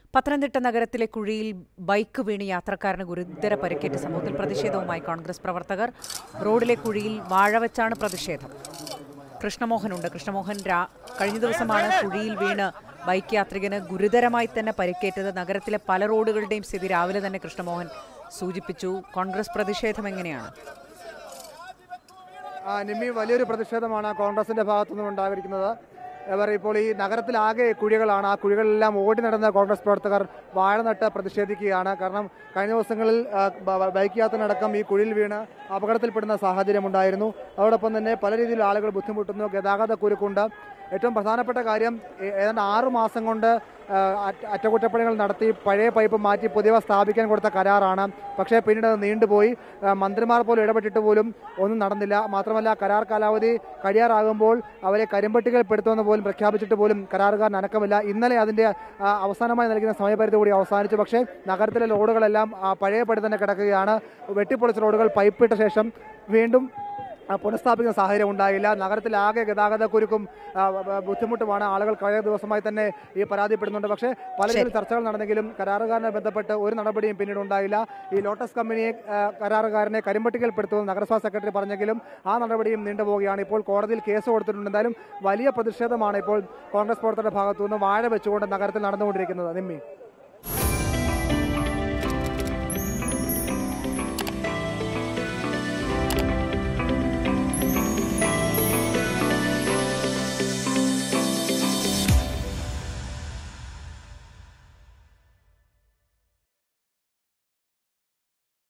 പത്തനംതിട്ട നഗരത്തിലെ കുഴിയിൽ ബൈക്ക് വീണ് യാത്രക്കാരന് ഗുരുതര പരിക്കേറ്റ് സംഭവത്തിൽ പ്രതിഷേധവുമായി കോൺഗ്രസ് പ്രവർത്തകർ റോഡിലെ കുഴിയിൽ വാഴ വെച്ചാണ് പ്രതിഷേധം കൃഷ്ണമോഹനുണ്ട് കൃഷ്ണമോഹൻ രാ കഴിഞ്ഞ ദിവസമാണ് കുഴിയിൽ വീണ് ബൈക്ക് യാത്രികന് ഗുരുതരമായി തന്നെ പരിക്കേറ്റത് നഗരത്തിലെ പല റോഡുകളുടെയും സ്ഥിതി രാവിലെ തന്നെ കൃഷ്ണമോഹൻ സൂചിപ്പിച്ചു കോൺഗ്രസ് പ്രതിഷേധം എങ്ങനെയാണ് ആ, നിമ്മി വലിയൊരു പ്രതിഷേധമാണ് കോൺഗ്രസിന്റെ ഭാഗത്തു നിന്നും ഉണ്ടായിരിക്കുന്നത് ഇവർ ഇപ്പോൾ ഈ നഗരത്തിലാകെ കുഴികളാണ് ആ കുഴികളെല്ലാം ഓടി നടന്ന കോൺഗ്രസ് പ്രവർത്തകർ വാഴ നട്ട് പ്രതിഷേധിക്കുകയാണ് കാരണം കഴിഞ്ഞ ദിവസങ്ങളിൽ ആ, ബ- ബൈക്ക് യാത്രനടക്കം ഈ കുഴിയിൽ വീണ് അപകടത്തിൽപ്പെടുന്ന സാഹചര്യം ഉണ്ടായിരുന്നു അതോടൊപ്പം തന്നെ പല രീതിയിൽ ആളുകൾ ബുദ്ധിമുട്ടുന്നു ഗതാഗത കുരുക്കുണ്ട് ഏറ്റവും പ്രധാനപ്പെട്ട കാര്യം ഏ- ഏതാണ്ട് ആറു മാസം കൊണ്ട് ആ, അറ്റ- അറ്റകുറ്റപ്പണികൾ നടത്തി പഴയ പൈപ്പ് മാറ്റി പുതിയവ സ്ഥാപിക്കാൻ കൊടുത്ത കരാറാണ് പക്ഷേ പിന്നീട് അത് നീണ്ടുപോയി ആ, മന്ത്രിമാർ പോലും ഇടപെട്ടിട്ട് പോലും ഒന്നും നടന്നില്ല മാത്രമല്ല കരാർ കാലാവധി കഴിയാറാകുമ്പോൾ അവരെ കരിമ്പട്ടികയിൽപ്പെടുത്തുമെന്ന് പോലും പ്രഖ്യാപിച്ചിട്ട് പോലും കരാറുകാരൻ അനക്കമില്ല ഇന്നലെ അതിന്റെ ആ, അവസാനമായി നൽകുന്ന സമയപരിധി കൂടി അവസാനിച്ചു പക്ഷേ നഗരത്തിലെ റോഡുകളെല്ലാം ആ, പഴയപടി തന്നെ കിടക്കുകയാണ് വെട്ടിപ്പൊളിച്ച റോഡുകൾ പൈപ്പിട്ട ശേഷം വീണ്ടും ആ, പുനഃസ്ഥാപിക്കുന്ന സാഹചര്യം ഉണ്ടായില്ല നഗരത്തിലാകെ ഗതാഗത കുരുക്കും ആ, ബ- ബുദ്ധിമുട്ടുമാണ് ആളുകൾ കഴിഞ്ഞ ദിവസമായി തന്നെ ഈ പരാതിപ്പെടുന്നുണ്ട് പക്ഷേ പല രീതിയിൽ ചർച്ചകൾ നടന്നെങ്കിലും കരാറുകാരനെ ബന്ധപ്പെട്ട് ഒരു നടപടിയും പിന്നീട് ഉണ്ടായില്ല ഈ ലോട്ടസ് കമ്പനിയെ ആ, കരാറുകാരനെ കരിമ്പട്ടികയിൽപ്പെടുത്തുമെന്ന് നഗരസഭാ സെക്രട്ടറി പറഞ്ഞെങ്കിലും ആ നടപടിയും നീണ്ടുപോവുകയാണ് ഇപ്പോൾ കോടതിയിൽ കേസ് കൊടുത്തിട്ടുണ്ട് എന്തായാലും വലിയ പ്രതിഷേധമാണ് ഇപ്പോൾ കോൺഗ്രസ് പ്രവർത്തകരുടെ ഭാഗത്തുനിന്ന് വാഴ വെച്ചുകൊണ്ട് നഗരത്തിൽ നടന്നുകൊണ്ടിരിക്കുന്നത് നിമ്മി